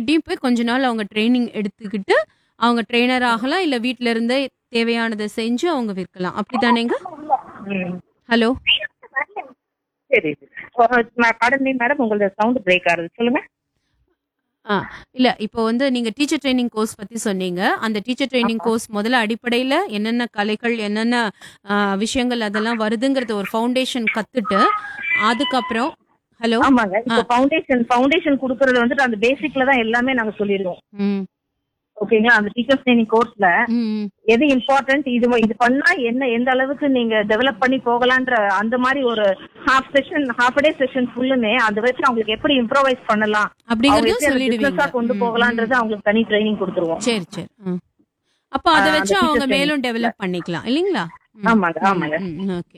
கிட்டயும் போய் கொஞ்ச நாள் அவங்க ட்ரைனிங் எடுத்துக்கிட்டு அவங்க ட்ரெய்னர் ஆகலாம் இல்ல வீட்ல இருந்தே தேவையானதை செஞ்சு அவங்க விற்கலாம் அப்படிதானேங்க ம். ஹலோ சரி படந்தி மேடம் உங்களோட சவுண்ட் பிரேக் ஆகுது சொல்லுங்க ஆ இல்ல இப்போ வந்து நீங்க டீச்சர் ட்ரைனிங் கோர்ஸ் பத்தி சொன்னீங்க அந்த டீச்சர் ட்ரைனிங் கோர்ஸ் முதல்ல அடிப்படையில என்னென்ன கலைகள் என்னென்ன ஆ, விஷயங்கள் அதெல்லாம் வருதுங்கிறது ஒரு ஃபவுண்டேஷன் கத்துட்டு அதுக்கப்புறம் ஹலோ ஆமாங்க இப்போ ஃபவுண்டேஷன் ஃபவுண்டேஷன் கொடுக்கறது வந்துட்டு அந்த பேசிக்ல தான் எல்லாமே நாங்க சொல்லிடுவோம் ம் ஓகேங்களா அந்த டீச்சர்ஸ் ட்ரைனிங் கோர்ஸ்ல ம் எது இம்பார்ட்டன்ட் இது இது பண்ணா என்ன எந்த அளவுக்கு நீங்க டெவலப் பண்ணி போகலான்ற அந்த மாதிரி ஒரு half session half day session ஃபுல்லுமே அதை வச்சு அவங்களுக்கு எப்படி இம்ப்ரோவைஸ் பண்ணலாம் அவங்க அப்படிங்கறதும் எப்படி அதை சொல்லிடுவீங்க business-ஆ கொண்டு ம், போகலான்றது அவங்களுக்கு தனி ட்ரைனிங் கொடுத்துருவோம் சரி சரி ம். அப்போ அதை ஆ, வச்சு அந்த அவங்க teacher மேலும் training. டெவலப் பண்ணிக்கலாம் இல்லைங்களா ம், ஆமாங்க ஆமாங்க okay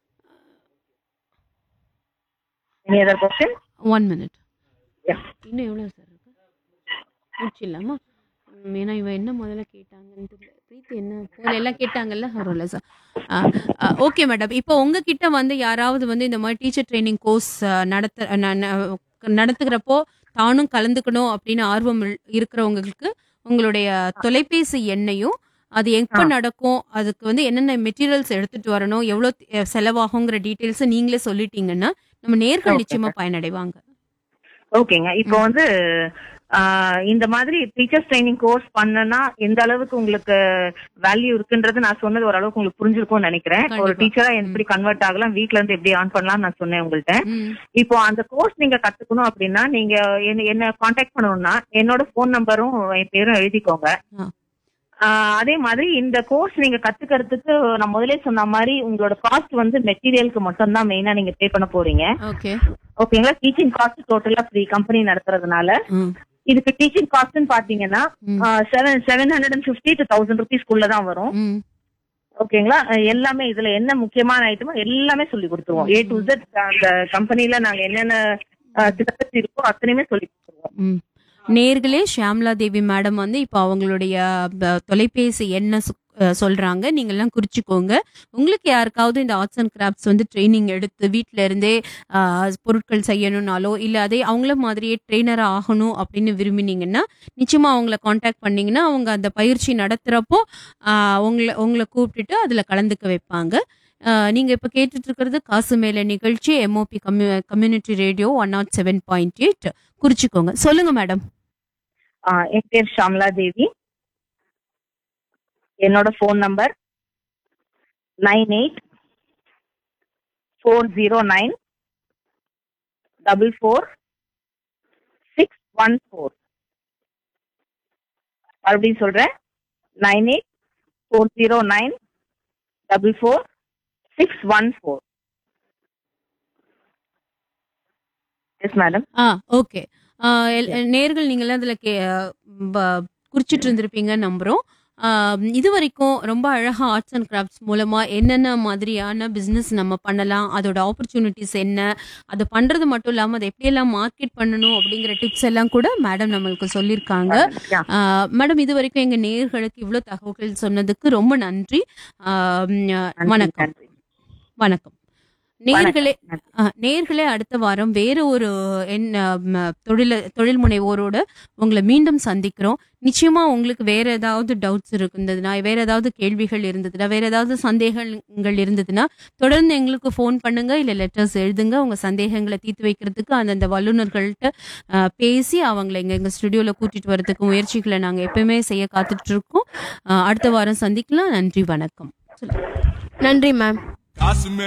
any other question one minute இன்னும் எவ்வளோ சார் இருக்கு முடிச்சிடலாமா ம், ஏன்னா இவ என்ன முதல்ல கேட்டாங்கன்னு தெரியல பிரீத்தி என்ன முதல்ல எல்லாம் கேட்டாங்கல்ல வரும்ல சார் ஓகே மேடம் இப்போ உங்ககிட்ட வந்து யாராவது வந்து இந்த மாதிரி டீச்சர் ட்ரைனிங் கோர்ஸ் நடத்த ந- ந- நடத்துகிறப்போ தானும் கலந்துக்கணும் அப்படின்னு ஆர்வம் இல்- இருக்கிறவங்களுக்கு உங்களுடைய தொலைபேசி எண்ணையும் அது எப்போ ஆ. நடக்கும் அதுக்கு வந்து என்னென்ன மெட்டீரியல்ஸ் எடுத்துட்டு வரணும் எவ்வளோ தி- செலவாகுங்கிற டீட்டெயில்ஸ் நீங்களே சொல்லிட்டீங்கன்னா நம்ம நேர்கள் Okay. நிச்சயமா பயனடைவாங்க ஓகேங்க இப்போ வந்து ஆஹ், இந்த மாதிரி டீச்சர்ஸ் ட்ரைனிங் கோர்ஸ் பண்ணனா எந்த அளவுக்கு உங்களுக்கு வேல்யூ இருக்குன்றது நான் சொன்னது ஓரளவுக்கு உங்களுக்கு புரிஞ்சிருக்கும்னு நினைக்கிறேன் ஒரு கண்டிப்பா. டீச்சரா எப்படி கன்வெர்ட் ஆகலாம் வீட்ல இருந்து எப்படி ஆன் பண்ணலாம் நான் சொன்னேன் உங்கள்ட்ட ம் இப்போ அந்த கோர்ஸ் நீங்க கத்துக்கணும் அப்படின்னா நீங்க என்ன என்ன காண்டாக்ட் பண்ணணும்னா என்னோட ஃபோன் நம்பரும் என் பேரும் எழுதிக்கோங்க ஆ. ஆஹ், அதே மாதிரி இந்த கோர்ஸ் நீங்க கத்துக்கிறதுக்கு நான் முதலே சொன்ன மாதிரி உங்களோட காஸ்ட் வந்து மெட்டீரியலுக்கு மட்டும் தான் மெயினா நீங்க பே பண்ண போறீங்க ஓகே ஓகேங்களா டீச்சிங் காஸ்ட் டோட்டலா ஃப்ரீ கம்பெனி நடத்துறதுனால ம் இதுக்கு டீச்சிங் காஸ்ட்னு பாத்தீங்கன்னா ம். Seven seven hundred and fifty to thousand ருபீஸ்க்குள்ள தான் வரும் ம் ஓகேங்களா அஹ் எல்லாமே இதுல என்ன முக்கியமான ஐட்டமோ எல்லாமே சொல்லி கொடுத்துருவோம் ஏ டு Z அந்த கம்பெனில நாங்க என்னென்ன திட்டத்தில் இருக்கோ அத்தனையுமே சொல்லி கொடுத்துருவோம் ம். நேர்களே ஷியாம்லா தேவி மேடம் வந்து இப்போ அவங்களுடைய ப- தொலைபேசி என்ன சு- அஹ் சொல்றாங்க நீங்க எல்லாம் குறிச்சுக்கோங்க உங்களுக்கு யாருக்காவது இந்த ஆர்ட்ஸ் அண்ட் கிராஃப்ட்ஸ் வந்து ட்ரைனிங் எடுத்து வீட்ல இருந்தே ஆஹ், பொருட்கள் செய்யணும்னாலோ இல்ல அதே அவங்கள மாதிரியே ட்ரெயினர் ஆகணும் அப்படின்னு விரும்பினீங்கன்னா நிச்சயமா அவங்கள காண்டாக்ட் பண்ணீங்கன்னா அவங்க அந்த பயிற்சி நடத்துறப்போ ஆஹ், உங்களை உங்களை கூப்பிட்டுட்டு அதுல கலந்துக்க வைப்பாங்க ஆஹ், நீங்க இப்ப கேட்டுட்டு இருக்கிறது காசு மேல நிகழ்ச்சி MOP commu community radio one nought seven point eight குறிச்சுக்கோங்க சொல்லுங்க மேடம் ஆஹ் என் பேர் ஷாம்லா தேவி என்னோட phone number nine eight four zero nine double four six one four மறுபடியும் சொல்றேன் nine eight four zero nine double four six one four yes madam ஆ okay நேர்கள் நீங்களாம் அதில் கே ப- குறிச்சிட்டு இருந்திருப்பீங்க நம்புகிறோம் இது வரைக்கும் ரொம்ப அழகா ஆர்ட்ஸ் அண்ட் கிராஃப்ட்ஸ் மூலமா என்னென்ன மாதிரியான பிஸ்னஸ் நம்ம பண்ணலாம் அதோட ஆப்பர்ச்சுனிட்டிஸ் என்ன அது பண்றது மட்டும் இல்லாம அதை எப்படியெல்லாம் மார்க்கெட் பண்ணணும் அப்படிங்கிற டிப்ஸ் எல்லாம் கூட மேடம் நம்மளுக்கு சொல்லியிருக்காங்க மேடம் இது வரைக்கும் எங்க நேர்களுக்கு இவ்வளவு தகவல்கள் சொன்னதுக்கு ரொம்ப நன்றி ஆ, ம், வணக்கம் வணக்கம் நேர்களே ஆ, நேர்களே அடுத்த வாரம் வேற ஒரு என்ன ம, தொழில தொழில் முனைவோரோட உங்களை மீண்டும் சந்திக்கிறோம் நிச்சயமா உங்களுக்கு வேற ஏதாவது டவுட்ஸ் இருந்ததுன்னா வேற ஏதாவது கேள்விகள் இருந்ததுன்னா வேற ஏதாவது சந்தேகங்கள் இருந்ததுன்னா தொடர்ந்து எங்களுக்கு ஃபோன் பண்ணுங்க இல்ல லெட்டர்ஸ் எழுதுங்க உங்க சந்தேகங்களை தீர்த்து வைக்கிறதுக்கு அந்தந்த வல்லுநர்கள்ட்ட ஆ, பேசி அவங்களை எங்க எங்க ஸ்டுடியோல கூட்டிட்டு வரதுக்கு முயற்சிகளை நாங்க எப்பவுமே செய்ய காத்துட்டு இருக்கோம் ஆ, அடுத்த வாரம் சந்திக்கலாம் நன்றி வணக்கம் சொல்லுங்க. நன்றி மேம் காசு